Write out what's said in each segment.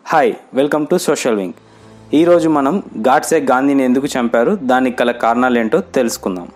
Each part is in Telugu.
hi welcome to social wing ఈరోజు మనం గాడ్సే గాంధీని ఎందుకు చంపారు దానికి గల కారణాలు ఏంటో తెలుసుకుందాం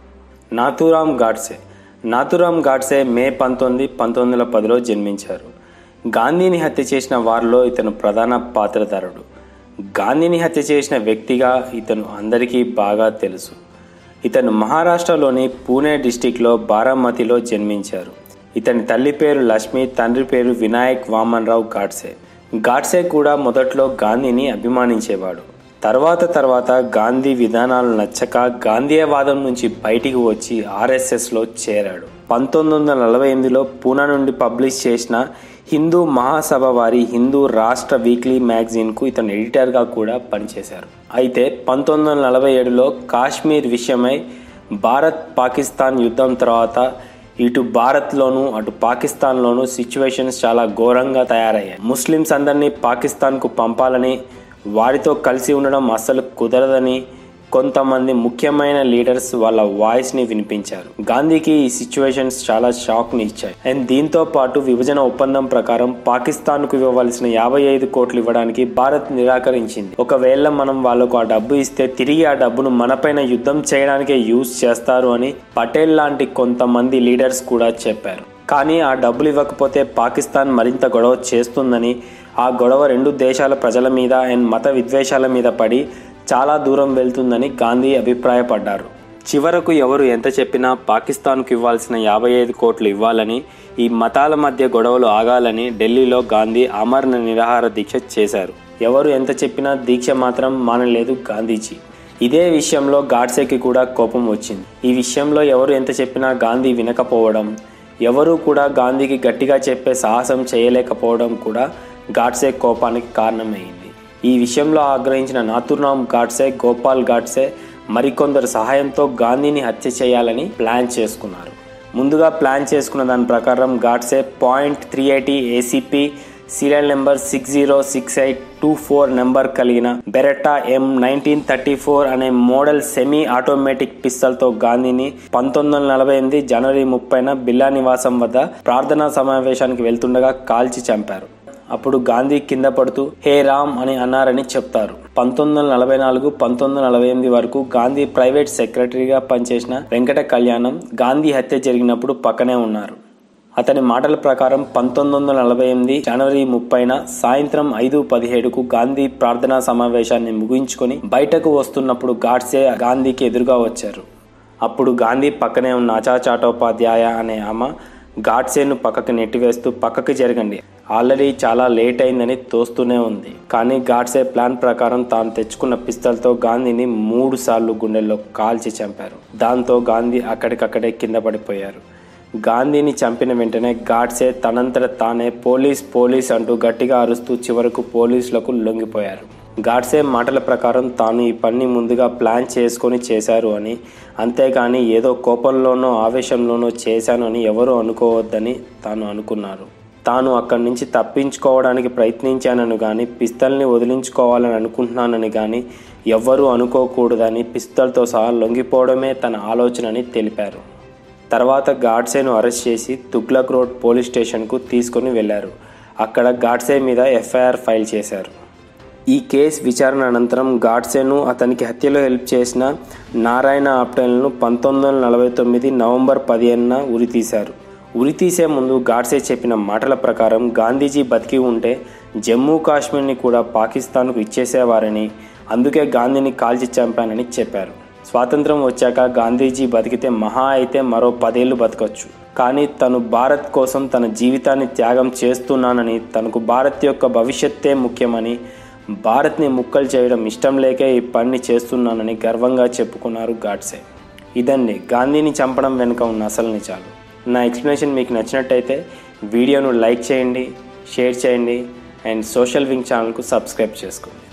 నాథూరామ్ గాడ్సే నాథూరామ్ గాడ్సే మే పంతొమ్మిది పంతొమ్మిది వందల పదిలో జన్మించారు గాంధీని హత్య చేసిన వారిలో ఇతను ప్రధాన పాత్రధారుడు గాంధీని హత్య చేసిన వ్యక్తిగా ఇతను అందరికీ బాగా తెలుసు ఇతను మహారాష్ట్రలోని పూణే డిస్టిక్లో బారామతిలో జన్మించారు ఇతని తల్లి పేరు లక్ష్మి తండ్రి పేరు వినాయక్ వామన్ రావు గాడ్సే గాడ్సే కూడా మొదట్లో గాంధీని అభిమానించేవాడు తర్వాత తర్వాత గాంధీ విధానాలు నచ్చక గాంధీయవాదం నుంచి బయటికి వచ్చి ఆర్ఎస్ఎస్లో చేరాడు పంతొమ్మిది వందల నలభై ఎనిమిదిలో పూనా నుండి పబ్లిష్ చేసిన హిందూ మహాసభ వారి హిందూ రాష్ట్ర వీక్లీ మ్యాగజైన్కు ఇతను ఎడిటర్గా కూడా పనిచేశారు అయితే పంతొమ్మిది వందల నలభై ఏడులో కాశ్మీర్ విషయమై భారత్ పాకిస్తాన్ యుద్ధం తర్వాత ఇటు భారత్లోను అటు పాకిస్తాన్లోను సిచ్యువేషన్స్ చాలా ఘోరంగా తయారయ్యాయి ముస్లిమ్స్ అందరినీ పాకిస్తాన్కు పంపాలని వారితో కలిసి ఉండడం అస్సలు కుదరదని కొంతమంది ముఖ్యమైన లీడర్స్ వాళ్ళ వాయిస్ని వినిపించారు గాంధీకి ఈ సిచ్యువేషన్స్ చాలా షాక్ని ఇచ్చాయి అండ్ దీంతో పాటు విభజన ఒప్పందం ప్రకారం పాకిస్తాన్కు ఇవ్వవలసిన యాభై ఐదు కోట్లు ఇవ్వడానికి భారత్ నిరాకరించింది ఒకవేళ మనం వాళ్ళకు ఆ డబ్బు ఇస్తే తిరిగి ఆ డబ్బును మనపైన యుద్ధం చేయడానికే యూజ్ చేస్తారు అని పటేల్ లాంటి కొంతమంది లీడర్స్ కూడా చెప్పారు కానీ ఆ డబ్బులు ఇవ్వకపోతే పాకిస్తాన్ మరింత గొడవ చేస్తుందని ఆ గొడవ రెండు దేశాల ప్రజల మీద అండ్ మత విద్వేషాల మీద పడి చాలా దూరం వెళ్తుందని గాంధీ అభిప్రాయపడ్డారు చివరకు ఎవరు ఎంత చెప్పినా పాకిస్తాన్కు ఇవ్వాల్సిన యాభై ఐదు కోట్లు ఇవ్వాలని ఈ మతాల మధ్య గొడవలు ఆగాలని ఢిల్లీలో గాంధీ ఆమరణ నిరాహార దీక్ష చేశారు ఎవరు ఎంత చెప్పినా దీక్ష మాత్రం మానలేదు గాంధీజీ ఇదే విషయంలో గాడ్సేకి కూడా కోపం వచ్చింది ఈ విషయంలో ఎవరు ఎంత చెప్పినా గాంధీ వినకపోవడం ఎవరూ కూడా గాంధీకి గట్టిగా చెప్పే సాహసం చేయలేకపోవడం కూడా గాడ్సే కోపానికి కారణమైంది ఈ విషయంలో ఆగ్రహించిన నాథురామ్ గాడ్సే గోపాల్ గాడ్సే మరికొందరు సహాయంతో గాంధీని హత్య చేయాలని ప్లాన్ చేసుకున్నారు ముందుగా ప్లాన్ చేసుకున్న దాని ప్రకారం Godse point three eighty ACP serial number six zero six eight two four number కలిగిన Beretta M nineteen thirty four అనే మోడల్ సెమీ ఆటోమేటిక్ పిస్తల్తో గాంధీని పంతొమ్మిది వందల నలభై ఎనిమిది జనవరి ముప్పైన బిల్లా నివాసం వద్ద ప్రార్థనా సమావేశానికి వెళ్తుండగా కాల్చి చంపారు అప్పుడు గాంధీ కింద పడుతూ హే రామ్ అని అన్నారని చెప్తారు పంతొమ్మిది వందల నలభై నాలుగు పంతొమ్మిది వందల నలభై ఎనిమిది వరకు గాంధీ ప్రైవేట్ సెక్రటరీగా పనిచేసిన వెంకట కళ్యాణం గాంధీ హత్య జరిగినప్పుడు పక్కనే ఉన్నారు అతని మాటల ప్రకారం పంతొమ్మిది వందల నలభై ఎనిమిది జనవరి ముప్పైన సాయంత్రం ఐదు పదిహేడుకు గాంధీ ప్రార్థనా సమావేశాన్ని ముగించుకొని బయటకు వస్తున్నప్పుడు గాడ్సే గాంధీకి ఎదురుగా వచ్చారు అప్పుడు గాంధీ పక్కనే ఉన్న ఆచా చాటోపాధ్యాయ అనే ఆమె గాడ్సేను పక్కకి నెట్టివేస్తూ పక్కకి జరగండి ఆల్రెడీ చాలా లేట్ అయిందని తోస్తూనే ఉంది కానీ గాడ్సే ప్లాన్ ప్రకారం తాను తెచ్చుకున్న పిస్తల్తో గాంధీని మూడు సార్లు గుండెల్లో కాల్చి చంపారు దాంతో గాంధీ అక్కడికక్కడే కింద పడిపోయారు గాంధీని చంపిన వెంటనే గాడ్సే తనంతట తానే పోలీస్ పోలీస్ అంటూ గట్టిగా అరుస్తూ చివరకు పోలీసులకు లొంగిపోయారు గాడ్సే మాటల ప్రకారం తాను ఈ పని ముందుగా ప్లాన్ చేసుకొని చేశారు అని అంతేగాని ఏదో కోపంలోనో ఆవేశంలోనో చేశాను అని ఎవరూ అనుకోవద్దని తాను అనుకున్నారు తాను అక్కడి నుంచి తప్పించుకోవడానికి ప్రయత్నించానని కానీ పిస్తల్ని వదిలించుకోవాలని అనుకుంటున్నానని కానీ ఎవ్వరూ అనుకోకూడదని పిస్తల్తో సహా లొంగిపోవడమే తన ఆలోచనని తెలిపారు తర్వాత గాడ్సేను అరెస్ట్ చేసి తుగ్లక్ రోడ్ పోలీస్ స్టేషన్కు తీసుకొని వెళ్లారు అక్కడ గాడ్సే మీద ఎఫ్ఐఆర్ ఫైల్ చేశారు ఈ కేసు విచారణ అనంతరం గాడ్సేను అతనికి హత్యలో హెల్ప్ చేసిన నారాయణ ఆప్టైల్ను పంతొమ్మిది వందల నలభై తొమ్మిది నవంబర్ పదిహేనున ఉరితీశారు ఉరితీసే ముందు గాడ్సే చెప్పిన మాటల ప్రకారం గాంధీజీ బతికి ఉంటే జమ్మూ కాశ్మీర్ని కూడా పాకిస్తాన్కు ఇచ్చేసేవారని అందుకే గాంధీని కాల్చి చంపానని చెప్పారు స్వాతంత్రం వచ్చాక గాంధీజీ బతికితే మహా అయితే మరో పదేళ్లు బతకొచ్చు కానీ తను భారత్ కోసం తన జీవితాన్ని త్యాగం చేస్తున్నానని తనకు భారత్ యొక్క భవిష్యత్తే ముఖ్యమని భారత్ని ముక్కలు చేయడం ఇష్టం లేకే ఈ పని చేస్తున్నానని గర్వంగా చెప్పుకున్నారు గాడ్సే ఇదండి గాంధీని చంపడం వెనుక ఉన్న అసలు నిజాలు నా ఎక్స్ప్లెనేషన్ మీకు నచ్చినట్టయితే వీడియోను లైక్ చేయండి షేర్ చేయండి అండ్ సోషల్ వింగ్ ఛానల్కు సబ్స్క్రైబ్ చేసుకోండి